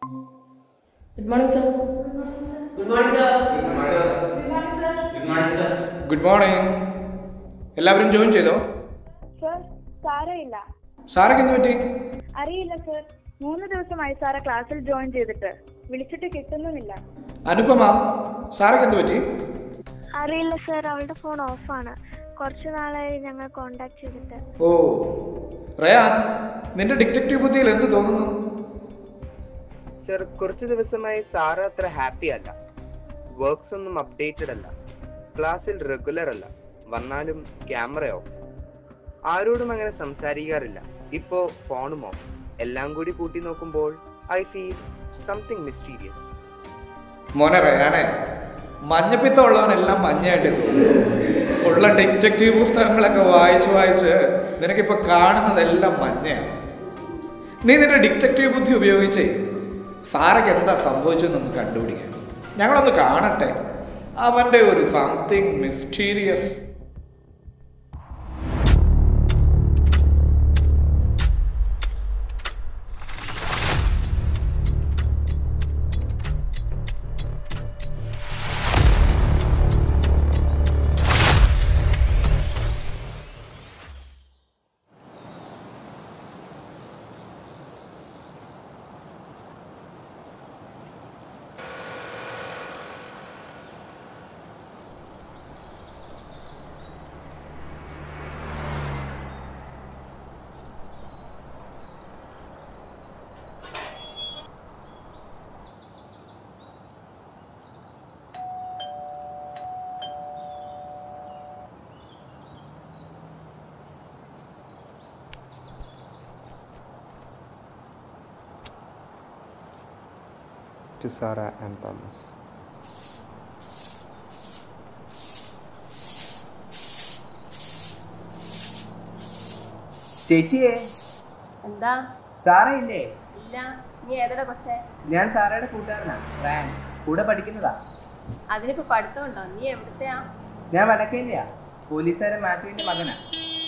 Good morning sir good morning sir good morning sir good morning എല്ലാവരും join ചെയ്തോ sir സാരമില്ല സാറൊക്കെ എന്ത് പറ്റി അറിയില്ല സർ മൂന്ന് ദിവസമായി സാറെ ക്ലാസ്സിൽ ജോയിൻ ചെയ്തിട്ട് വിളിച്ചിട്ട് കിട്ടുന്നുമില്ല അനുപമ സാറൊക്കെ എന്ത് പറ്റി അറിയില്ല സർ അവളുടെ ഫോൺ ഓഫാണ് കുറച്ച് നാളായി ഞങ്ങൾ കോണ്ടാക്ട് ചെയ്തിട്ട് ഓ റയാൻ നിന്റെ ഡിറ്റക്റ്റീവ് ബുദ്ധിയിൽ എന്ത് തോന്നുന്നു സർ കുറച്ച് ദിവസമായി സാറ് അത്ര ഹാപ്പി അല്ല വർക്ക്സ് ഒന്നും അപ്ഡേറ്റഡ് അല്ല ക്ലാസ്സിൽ റെഗുലർ അല്ല വന്നാലും ക്യാമറ ഓഫ് ആരോടും അങ്ങനെ സംസാരിക്കാറില്ല ഇപ്പോ ഫോണും ഓഫ് എല്ലാം കൂടി കൂട്ടി നോക്കുമ്പോൾ ഐ ഫീൽ സംതിങ് മിസ്റ്റീരിയസ് മോനെ റയാനെ മഞ്ഞപ്പിത്തം ഉള്ളവനെല്ലാം മഞ്ഞയായിട്ട് തോന്നും ഉള്ള ഡിറ്റക്റ്റീവ് പുസ്തകങ്ങളൊക്കെ വായിച്ച് വായിച്ച് നിനക്കിപ്പോൾ കാണുന്നതെല്ലാം മഞ്ഞയാണ് നീ നിന്റെ ഡിറ്റക്റ്റീവ് ബുദ്ധി ഉപയോഗിച്ച് സാറൊക്കെ എന്താ സംഭവിച്ചതെന്നൊന്ന് കണ്ടുപിടിക്കാൻ ഞങ്ങളൊന്ന് കാണട്ടെ അവൻ്റെ ഒരു something mysterious to Sarah and Thomas. ചേച്ചിയെ എന്താ സാറ ഇല്ലേ ഇല്ല നീ ഏതടാ കൊച്ചേ ഞാൻ സാറയുടെ കൂട്ടുകാരനാ റാൻ കൂടെ പഠിക്കുന്നതാ അതിനിപ്പോ പഠിത്തമുണ്ടോ നീ എവിടുത്തെയാ ഞാൻ വടക്കേന്ത്യ പോലീസുകാരൻ മാത്യുവിന്റെ മകനാ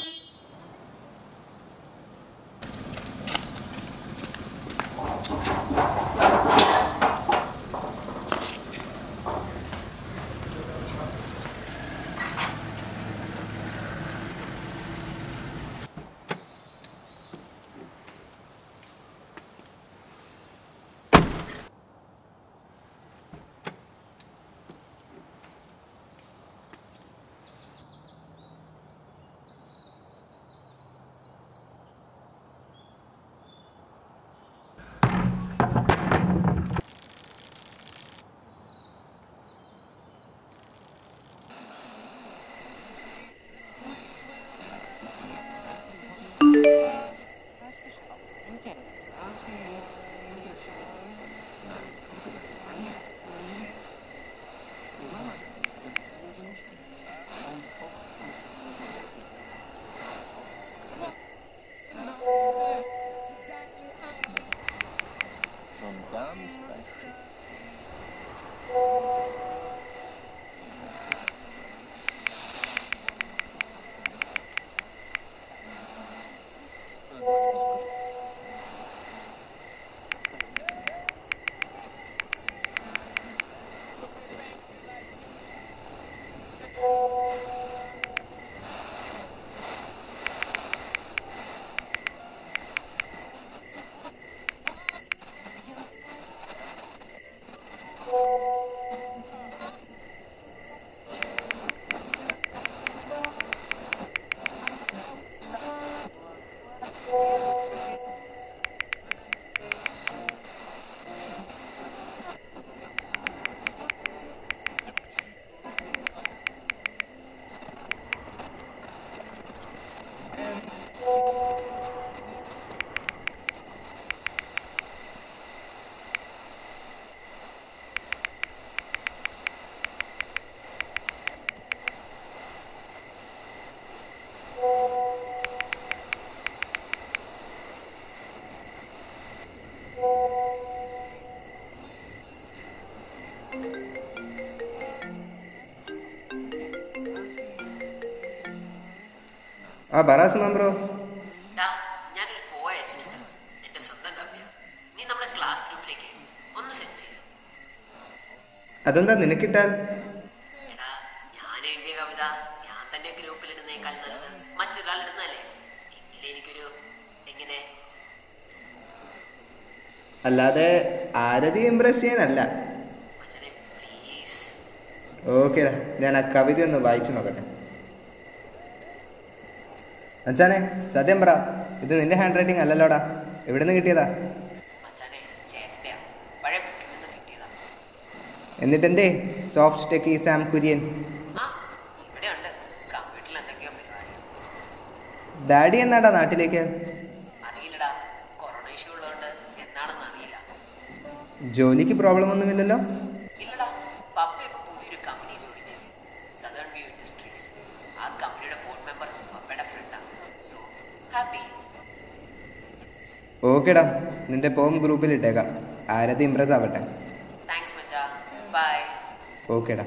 ആ ബറാസ് നമ്പറോ ഞാനൊരു പോയ അയച്ചിട്ടുണ്ട് എന്റെ സ്വന്തം കവിത നീ നമ്മുടെ ക്ലാസ് ഗ്രൂപ്പിലേക്ക് ഒന്ന് സെൻഡ് ചെയ്തു അതെന്താ നിനക്കിട്ടാൽ എടാ ഞാൻ എഴുതിയ കവിത ഞാൻ തന്നെ ഗ്രൂപ്പിൽ ഇടുന്നേക്കാൾ നല്ലത് മറ്റൊരാൾ ഇടുന്നല്ലേ എങ്കിലും എനിക്കൊരു എങ്ങനെ അല്ലാതെ ആരതി ഇമ്പ്രസ് ചെയ്യാനല്ല മച്ചനെ പ്ലീസ് ഓക്കേടാ ഞാൻ ആ കവിത ഒന്ന് വായിച്ചു നോക്കട്ടെ അച്ഛാനെ സത്യം പറ ഇത് നിന്റെ ഹാൻഡ് റൈറ്റിംഗ് അല്ലല്ലോടാ എവിടെ നിന്ന് കിട്ടിയതാ മച്ചാനെ ചേട്ടൻ്റെയാ പഴയ ബുക്കിൽ നിന്ന് കിട്ടിയതാ എന്നിട്ടെന്തേ സോഫ്റ്റ് ടെക്കി സാം കുര്യൻ ആ ഇവിടെ ഉണ്ട് കമ്പ്യൂട്ടറിൽ എന്തൊക്കെയോ പരിപാടി ഡാഡി എന്നാടാ നാട്ടിലേക്ക് അറിയില്ലടാ കൊറോണ ഇഷ്യൂ ഉള്ളതുകൊണ്ട് എന്താണെന്ന് അറിയില്ല ജോലിക്ക് പ്രോബ്ലം ഒന്നുമില്ലല്ലോ ഇല്ലടാ പപ്പ ഇപ്പൊ പുതിയൊരു കമ്പനി ജോയിൻ ചെയ്തു സദേൺ വ്യൂ ഇൻഡസ്ട്രീസ് ആ കമ്പനിയുടെ ബോർഡ് മെമ്പർ പപ്പയുടെ ഫ്രണ്ടാ സോ ഹാപ്പി ഓക്കേടാ നിന്റെ പോം ഗ്രൂപ്പിൽ ഇട്ടേക്കാം ആരതി ഇമ്പ്രസ് ആവട്ടെ താങ്ക്സ് മച്ചാ ബൈ ഓക്കേടാ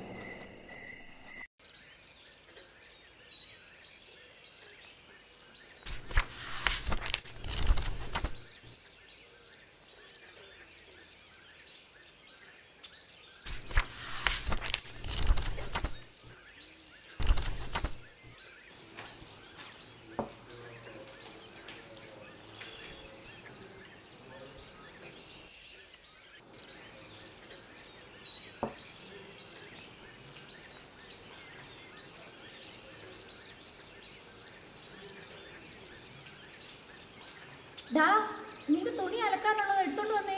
ഡാ നിന്റെ തുണി അലക്കാനുള്ളത് എടുത്തോണ്ട് വന്നേ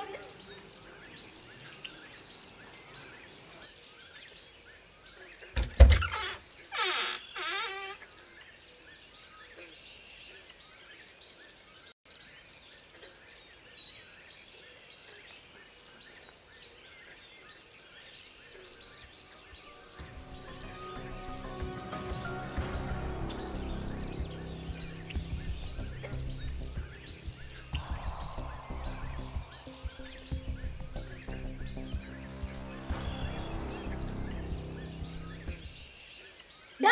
ഡാ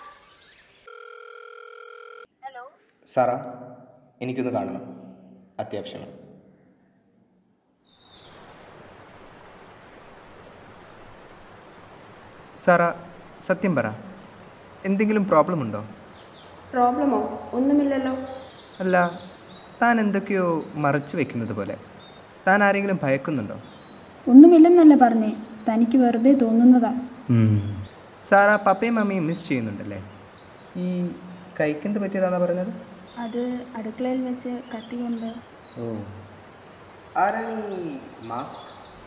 സാറാ എനിക്കൊന്ന് കാണണം അത്യാവശ്യമാണ് സാറാ സത്യം പറ എന്തെങ്കിലും പ്രോബ്ലം ഉണ്ടോ പ്രോബ്ലമോ ഒന്നുമില്ലല്ലോ അല്ല താൻ എന്തൊക്കെയോ മറച്ചു വെക്കുന്നത് പോലെ താൻ ആരെങ്കിലും ഭയക്കുന്നുണ്ടോ ഒന്നുമില്ലെന്നല്ല പറഞ്ഞേ തനിക്ക് വെറുതെ തോന്നുന്നതാ സാറാ പപ്പയും മമ്മിയും മിസ് ചെയ്യുന്നുണ്ടല്ലേ ഈ കൈക്കെന്ത് പറ്റിയതാണെന്നാ പറഞ്ഞത് അത് അടുക്കളയിൽ വെച്ച് കത്തി കൊണ്ട് ഓ ആരാണ് ഈ മാസ്ക്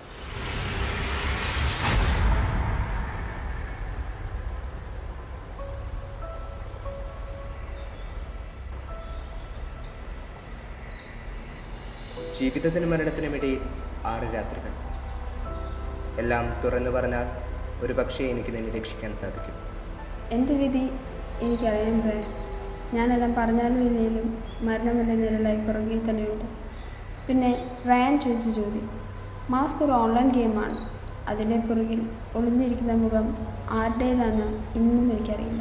ജീവിതത്തിനും മരണത്തിനും ഇടയിൽ ആറ് രാത്രികൾ എല്ലാം തുറന്നു പറഞ്ഞാൽ ഒരു പക്ഷേ എനിക്ക് നിന്നെ രക്ഷിക്കാൻ സാധിക്കും എന്ത് വിധി എനിക്കറിയാൻ പറയാം ഞാനെല്ലാം പറഞ്ഞാലും ഇല്ലെങ്കിലും മരണമെന്ന നിരളായി പുറകെ തന്നെയുണ്ട് പിന്നെ റയാൻ ചോദിച്ച ചോദ്യം മാസ്ക് ഒരു ഓൺലൈൻ ഗെയിമാണ് അതിൻ്റെ പുറകിൽ ഒളിഞ്ഞിരിക്കുന്ന മുഖം ആരുടേതാണെന്ന് ഇന്നും എനിക്കറിയില്ല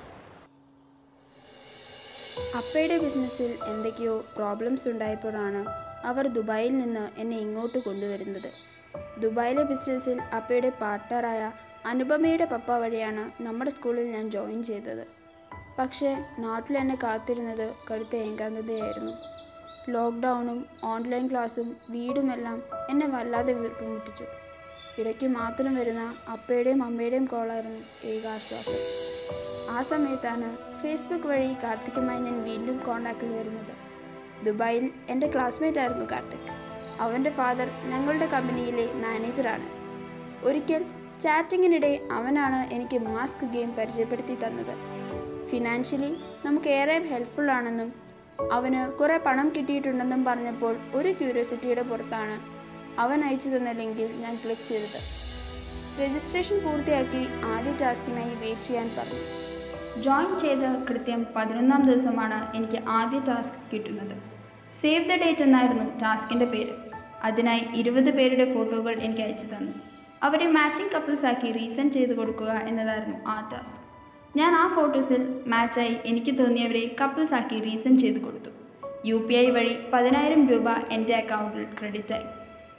അപ്പയുടെ ബിസിനസ്സിൽ എന്തൊക്കെയോ പ്രോബ്ലംസ് ഉണ്ടായപ്പോഴാണ് അവർ ദുബായിൽ നിന്ന് എന്നെ ഇങ്ങോട്ട് കൊണ്ടുവരുന്നത് ദുബായിലെ ബിസിനസ്സിൽ അപ്പയുടെ പാർട്ട്ണറായ അനുപമയുടെ പപ്പ വഴിയാണ് നമ്മുടെ സ്കൂളിൽ ഞാൻ ജോയിൻ ചെയ്തത് പക്ഷേ നാട്ടിൽ എന്നെ കാത്തിരുന്നത് കടുത്ത ഏകാന്തതയായിരുന്നു ലോക്ക്ഡൗണും ഓൺലൈൻ ക്ലാസ്സും വീടുമെല്ലാം എന്നെ വല്ലാതെ വീർപ്പുമുട്ടിച്ചു ഇടയ്ക്ക് മാത്രം വരുന്ന അപ്പയുടെയും അമ്മയുടെയും കോളായിരുന്നു ഏക ആശ്വാസം ആ സമയത്താണ് ഫേസ്ബുക്ക് വഴി കാർത്തിക്കുമായി ഞാൻ വീണ്ടും കോണ്ടാക്റ്റിൽ വരുന്നത് ദുബായിൽ എൻ്റെ ക്ലാസ്മേറ്റ് ആയിരുന്നു കാർത്തിക് അവൻ്റെ ഫാദർ ഞങ്ങളുടെ കമ്പനിയിലെ മാനേജറാണ് ഒരിക്കൽ ചാറ്റിങ്ങിനിടെ അവനാണ് എനിക്ക് മാസ്ക് ഗെയിം പരിചയപ്പെടുത്തി തന്നത് ഫിനാൻഷ്യലി നമുക്ക് ഏറെ ഹെൽപ്ഫുൾ ആണെന്നും അവന് കുറേ പണം കിട്ടിയിട്ടുണ്ടെന്നും പറഞ്ഞപ്പോൾ ഒരു ക്യൂരിയോസിറ്റിയുടെ പുറത്താണ് അവൻ അയച്ചു തന്ന ലിങ്കിൽ ഞാൻ ക്ലിക്ക് ചെയ്തത് രജിസ്ട്രേഷൻ പൂർത്തിയാക്കി ആദ്യ ടാസ്കിനായി വെയിറ്റ് ചെയ്യാൻ പറഞ്ഞു ജോയിൻ ചെയ്ത് കൃത്യം പതിനൊന്നാം ദിവസമാണ് എനിക്ക് ആദ്യ ടാസ്ക് കിട്ടുന്നത് സേവ് ദ ഡേറ്റ് എന്നായിരുന്നു ടാസ്കിൻ്റെ പേര് അതിനായി ഇരുപത് പേരുടെ ഫോട്ടോകൾ എനിക്ക് അയച്ചു തന്നു അവരെ മാച്ചിങ് കപ്പിൾസ് ആക്കി റീസെൻഡ് ചെയ്ത് കൊടുക്കുക എന്നതായിരുന്നു ആ ടാസ്ക് ഞാൻ ആ ഫോട്ടോസിൽ മാച്ചായി എനിക്ക് തോന്നിയവരെ കപ്പിൾസ് ആക്കി റീസെൻഡ് ചെയ്ത് കൊടുത്തു യു പി ഐ വഴി പതിനായിരം രൂപ എൻ്റെ അക്കൗണ്ടിൽ ക്രെഡിറ്റ് ആയി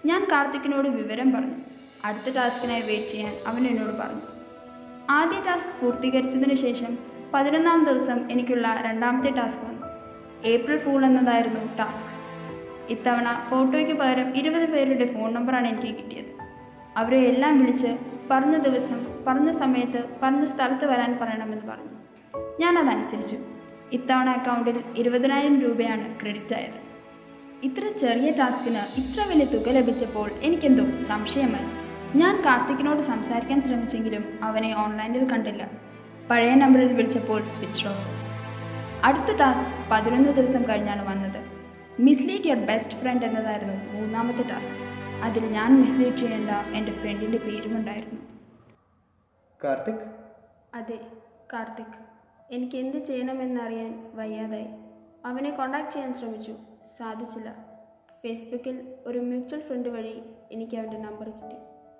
ഞാൻ കാർത്തിക്കിനോട് വിവരം പറഞ്ഞു അടുത്ത ടാസ്കിനായി വെയിറ്റ് ചെയ്യാൻ അവൻ എന്നോട് പറഞ്ഞു ആദ്യ ടാസ്ക് പൂർത്തീകരിച്ചതിന് ശേഷം പതിനൊന്നാം ദിവസം എനിക്കുള്ള രണ്ടാമത്തെ ടാസ്ക് വന്നു ഏപ്രിൽ ഫൂൾ എന്നതായിരുന്നു ടാസ്ക് ഇത്തവണ ഫോട്ടോയ്ക്ക് പകരം ഇരുപത് പേരുടെ ഫോൺ നമ്പറാണ് എനിക്ക് കിട്ടിയത് അവരെ എല്ലാം വിളിച്ച് പറഞ്ഞ ദിവസം പറഞ്ഞ സമയത്ത് പറഞ്ഞ സ്ഥലത്ത് വരാൻ പറയണമെന്ന് പറഞ്ഞു ഞാനതനുസരിച്ചു ഇത്തവണ അക്കൗണ്ടിൽ ഇരുപതിനായിരം രൂപയാണ് ക്രെഡിറ്റ് ആയത് ഇത്ര ചെറിയ ടാസ്കിന് ഇത്ര വലിയ തുക ലഭിച്ചപ്പോൾ എനിക്കെന്തോ സംശയമായി ഞാൻ കാർത്തിക്കിനോട് സംസാരിക്കാൻ ശ്രമിച്ചെങ്കിലും അവനെ ഓൺലൈനിൽ കണ്ടില്ല പഴയ നമ്പറിൽ വിളിച്ചപ്പോൾ സ്വിച്ച് ഓഫ് അടുത്ത ടാസ്ക് പതിനൊന്ന് ദിവസം കഴിഞ്ഞാണ് വന്നത് മിസ്ലീഡ് യുവർ ബെസ്റ്റ് ഫ്രണ്ട് എന്നതായിരുന്നു മൂന്നാമത്തെ ടാസ്ക് അതിൽ ഞാൻ മിസ്ലീഡ് ചെയ്യേണ്ട എൻ്റെ ഫ്രണ്ടിൻ്റെ പേരുമുണ്ടായിരുന്നു കാർത്തിക് അതെ കാർത്തിക് എനിക്ക് എന്ത് ചെയ്യണമെന്നറിയാൻ വയ്യാതായി അവനെ കോണ്ടാക്ട് ചെയ്യാൻ ശ്രമിച്ചു സാധിച്ചില്ല ഫേസ്ബുക്കിൽ ഒരു മ്യൂച്വൽ ഫ്രണ്ട് വഴി എനിക്ക് അവൻ്റെ നമ്പർ കിട്ടി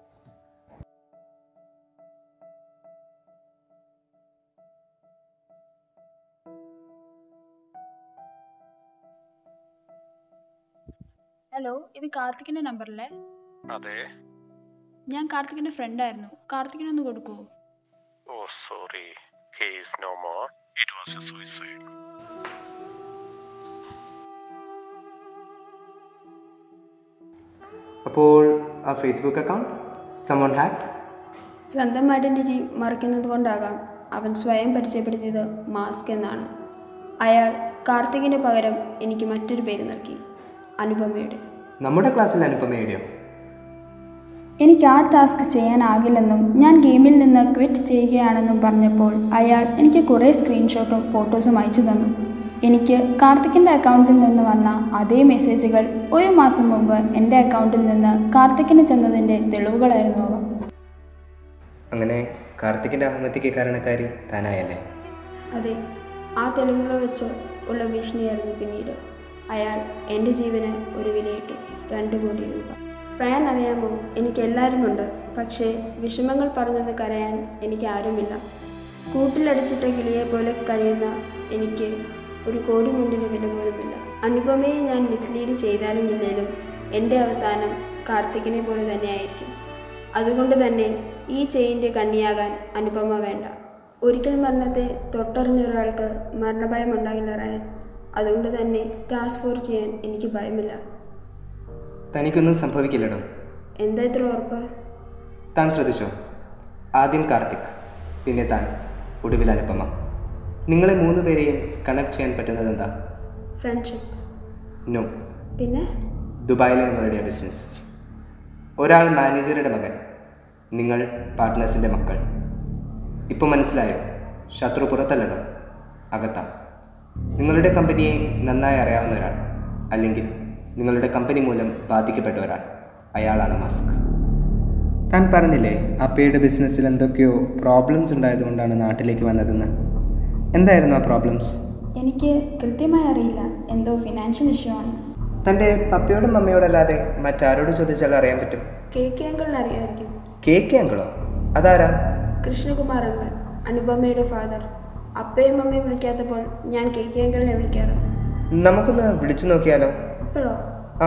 ഹലോ ഇത് കാർത്തിക്കിൻ്റെ നമ്പറല്ലേ അതെ ഞാൻ കാർത്തിക്കിൻ്റെ ഫ്രണ്ടായിരുന്നു കാർത്തിക്കിനൊന്ന് കൊടുക്കുമോ oh sorry he's no more it was a suicide അപ്പോൾ ആ ഫേസ്ബുക്ക് അക്കൗണ്ട് സമോൺ ഹാക്ക് സ്വന്തം ഐഡൻറ്റിറ്റി മറയ്ക്കുന്നത് കൊണ്ടാകാം അവൻ സ്വയം പരിചയപ്പെടുത്തിയത് മാസ്ക് എന്നാണ് അയാൾ കാർത്തികിന് പകരം എനിക്ക് മറ്റൊരു പേര് നൽകി അനുപമയുടെ നമ്മുടെ ക്ലാസ്സിൽ അനുപമയുടെയോ എനിക്ക് ആ ടാസ്ക് ചെയ്യാനാകില്ലെന്നും ഞാൻ ഗെയിമിൽ നിന്ന് ക്വിറ്റ് ചെയ്യുകയാണെന്നും പറഞ്ഞപ്പോൾ അയാൾ എനിക്ക് കുറേ സ്ക്രീൻഷോട്ടും ഫോട്ടോസും അയച്ചു തന്നു എനിക്ക് കാർത്തിക്കിൻ്റെ അക്കൗണ്ടിൽ നിന്ന് വന്ന അതേ മെസ്സേജുകൾ ഒരു മാസം മുമ്പ് എൻ്റെ അക്കൗണ്ടിൽ നിന്ന് കാർത്തിക്കിന് ചെന്നതിൻ്റെ തെളിവുകളായിരുന്നു അവ അങ്ങനെ കാർത്തിക്കിൻ്റെ ആത്മഹത്യക്ക് കാരണക്കാരി താനായല്ലേ അതെ ആ തെളിവുകൾ വെച്ച് ഉള്ള ഭീഷണിയായിരുന്നു പിന്നീട് അയാൾ എൻ്റെ ജീവന് ഒരു വിലയിട്ടു രണ്ട് കോടി രൂപ പറയാൻ അറിയാമോ എനിക്ക് എല്ലാവരുമുണ്ട് പക്ഷേ വിഷമങ്ങൾ പറഞ്ഞത് കരയാൻ എനിക്ക് ആരുമില്ല കൂട്ടിലടച്ചിട്ട കിളിയെ പോലെ കഴിയുന്ന എനിക്ക് ഒരു കോടി മുണ്ടിന് വില പോലുമില്ല അനുപമയെ ഞാൻ മിസ്ലീഡ് ചെയ്താലും ഇല്ലേലും എൻ്റെ അവസാനം കാർത്തികിനെ പോലെ തന്നെയായിരിക്കും അതുകൊണ്ട് തന്നെ ഈ ചെയിൻ്റെ കണ്ണിയാകാൻ അനുപമ വേണ്ട ഒരിക്കൽ മരണത്തെ തൊട്ടറിഞ്ഞ ഒരാൾക്ക് മരണഭയം ഉണ്ടാകില്ല റയൻ അതുകൊണ്ട് തന്നെ ടാസ്ക് ഫോഴ്സ് ചെയ്യാൻ എനിക്ക് ഭയമില്ല തനിക്കൊന്നും സംഭവിക്കില്ലടോ എന്താ ഇത്ര ഉറപ്പ് താൻ ശ്രദ്ധിച്ചോ ആദ്യം കാർത്തിക് പിന്നെ താൻ ഒടുവിൽ അനുപമ നിങ്ങളെ മൂന്ന് പേരെയും കണക്ട് ചെയ്യാൻ പറ്റുന്നത് എന്താ ഫ്രണ്ട്ഷിപ്പ് നോ പിന്നെ ദുബായിലെ നിങ്ങളുടെ ബിസിനസ് ഒരാൾ മാനേജറുടെ മകൻ നിങ്ങൾ പാർട്ട്നേഴ്സിൻ്റെ മക്കൾ ഇപ്പോൾ മനസ്സിലായോ ശത്രു പുറത്തല്ലല്ലോ അകത്താ നിങ്ങളുടെ കമ്പനിയെ നന്നായി അറിയാവുന്ന ഒരാൾ അല്ലെങ്കിൽ നിങ്ങളുടെ കമ്പനി മൂലം ബാധിക്കപ്പെട്ട ഒരാൾ അയാളാണ് മാസ്ക് താൻ പറഞ്ഞില്ലേ അപ്പയുടെ ബിസിനസ്സിൽ എന്തൊക്കെയോ പ്രോബ്ലംസ് ഉണ്ടായതുകൊണ്ടാണ് നാട്ടിലേക്ക് വന്നതെന്ന് എന്തായിരുന്നു ആ പ്രോബ്ലംസ് എനിക്ക് കൃത്യമായി അറിയില്ല എന്തോ ഫിനാൻഷ്യൽ ഇഷ്യൂ ആണ് തൻ്റെ പപ്പയോടും മമ്മയോടല്ലാതെ മറ്റാരോട് ചോദിച്ചാൽ അറിയാൻ പറ്റും കെ കെ അങ്കിളിനെ അറിയാമായിരിക്കും കെ കെ അങ്കിളോ അതാരാ കൃഷ്ണകുമാർ അങ്കിൾ അനുപമയുടെ ഫാദർ അപ്പയും അമ്മയും വിളിക്കാത്തപ്പോൾ ഞാൻ കെ കെ അങ്കിളിനെ വിളിക്കാറ് നമുക്കൊന്ന് വിളിച്ചു നോക്കിയാലോ ഇപ്പോഴോ ആ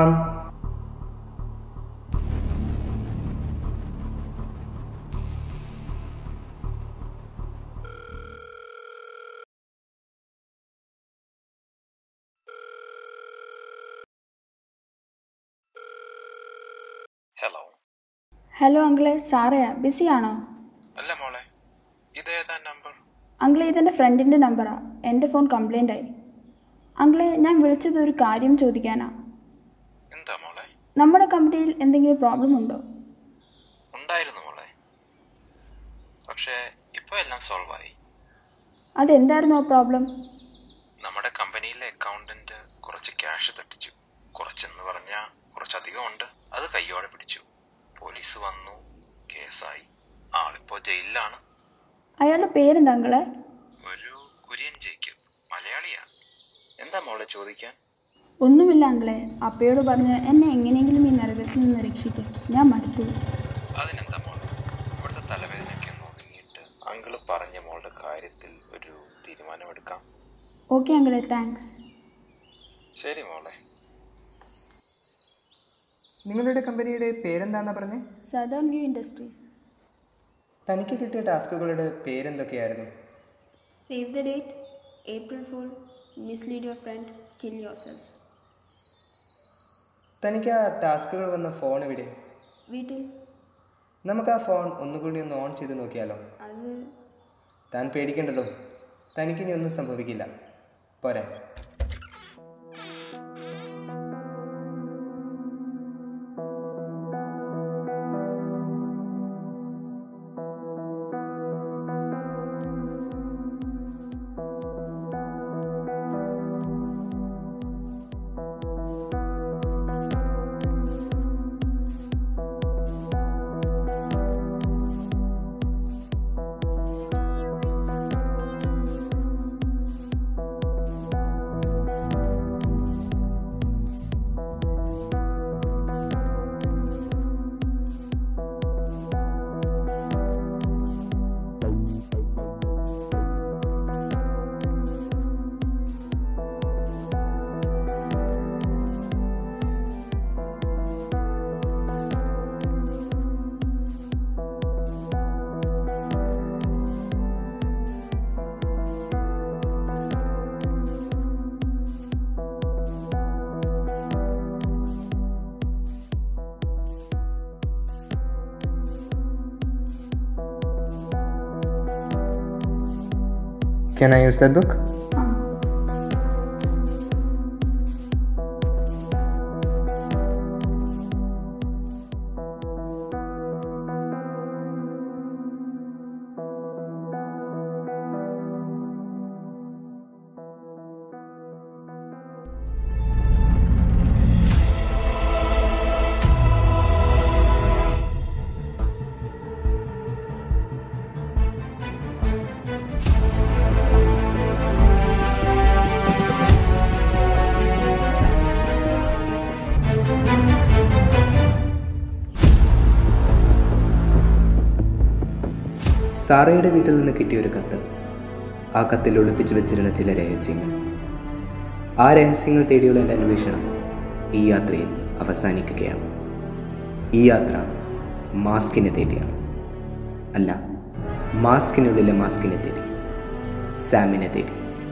ഹലോ ഹലോ അങ്കിളെ സാറയാ ബിസിയാണോ അല്ല മോളെ ഇതേതാ നമ്പർ അങ്കിളെ ഇതെൻ്റെ ഫ്രണ്ടിൻ്റെ നമ്പറാ എൻ്റെ ഫോൺ കംപ്ലൈൻ്റ് ആയി അങ്കിളെ ഞാൻ വിളിച്ചത് ഒരു കാര്യം ചോദിക്കാനാ എന്താ മോളെ നമ്മുടെ കമ്പനിയിൽ എന്തെങ്കിലും പ്രോബ്ലം ഉണ്ടോ ഉണ്ടായിരുന്നു മോളെ പക്ഷേ ഇപ്പോൾ എല്ലാം സോൾവ് ആയി അതെന്തായിരുന്നു ആ പ്രോബ്ലം നമ്മുടെ കമ്പനിയിലെ അക്കൗണ്ടന്റ് കുറച്ച് ക്യാഷ് തട്ടിച്ചു കുറച്ചെന്ന് പറഞ്ഞാൽ കുറച്ചധികം ഉണ്ട് അത് കയ്യോടെ പിടിച്ചു പോലീസ് വന്നു കേസായി ആളിപ്പോ ജയിലിലാണ് അയാളുടെ പേരെന്താ അങ്കിളെ ഒരു കുര്യൻ ജയിക്കും മലയാളിയാ എന്താ മോളെ ചോദിക്കാൻ ഒന്നുമില്ല അങ്കിളെ അപ്പയോട് പറഞ്ഞ് എന്നെ എങ്ങനെയെങ്കിലും ഈ നരകത്തിൽ നിന്ന് രക്ഷിക്കും ഞാൻ മടുത്തു അതിനെന്താ മോളെ ഇവിടുത്തെ തലവേദനയ്ക്ക് ഒന്ന് ഒതുങ്ങിയിട്ട് അങ്കിള് പറഞ്ഞ മോളുടെ കാര്യത്തിൽ ഒരു തീരുമാനമെടുക്കാം ഓക്കെ അങ്കിളെ താങ്ക്സ് ശരി മോളെ നിങ്ങളുടെ കമ്പനിയുടെ പേരെന്താന്നാ പറഞ്ഞേ സദേൺ വ്യൂ ഇൻഡസ്ട്രീസ് തനിക്ക് കിട്ടിയ ടാസ്കുകളുടെ പേരെന്തൊക്കെയായിരുന്നു save the date April fool mislead your friend kill yourself തനിക്ക് ആ ടാസ്കുകൾ വന്ന ഫോൺ എവിടെ വീട്ടിൽ നമുക്ക് ആ ഫോൺ ഒന്നുകൂടി ഒന്ന് ഓൺ ചെയ്ത് നോക്കിയാലോ അത് താൻ പേടിക്കണ്ടല്ലോ തനിക്കിനി ഒന്നും സംഭവിക്കില്ല പോരെ Can I use that book? സാറയുടെ വീട്ടിൽ നിന്ന് കിട്ടിയ ഒരു കത്ത് ആ കത്തിൽ ഒളിപ്പിച്ചു വെച്ചിരുന്ന ചില രഹസ്യങ്ങൾ ആ രഹസ്യങ്ങൾ തേടിയുള്ള എൻ്റെ അന്വേഷണം ഈ യാത്രയിൽ അവസാനിക്കുകയാണ് ഈ യാത്ര മാസ്കിനെ തേടിയാണ് അല്ല മാസ്കിനുള്ളിലെ മാസ്കിനെ തേടി സാമിനെ തേടി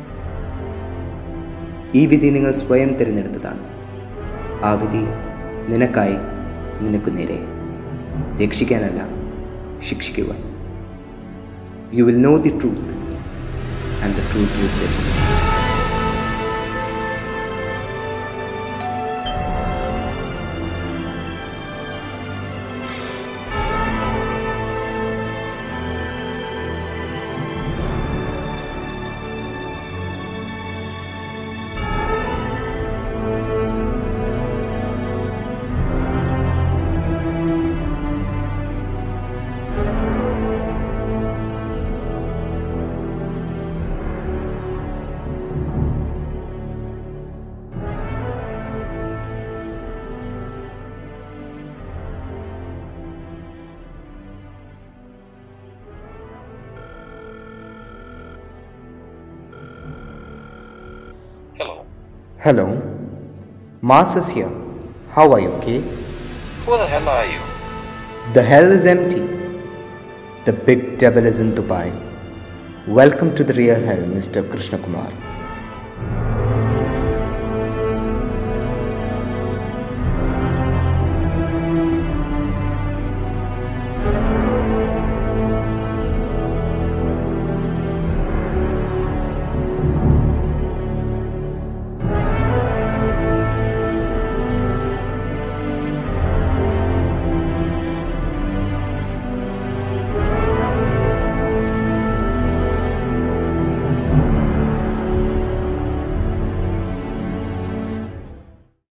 ഈ വിധി നിങ്ങൾ സ്വയം തിരഞ്ഞെടുത്തതാണ് ആ വിധി നിനക്കായി നിനക്കു നേരെ രക്ഷിക്കാനല്ല ശിക്ഷിക്കുവാൻ you will know the truth, and the truth will set you free. Hello. Hello, Mars is here. How are you, okay? Who the hell are you? The hell is empty. The big devil is in Dubai. Welcome to the real hell, Mr. Krishna Kumar.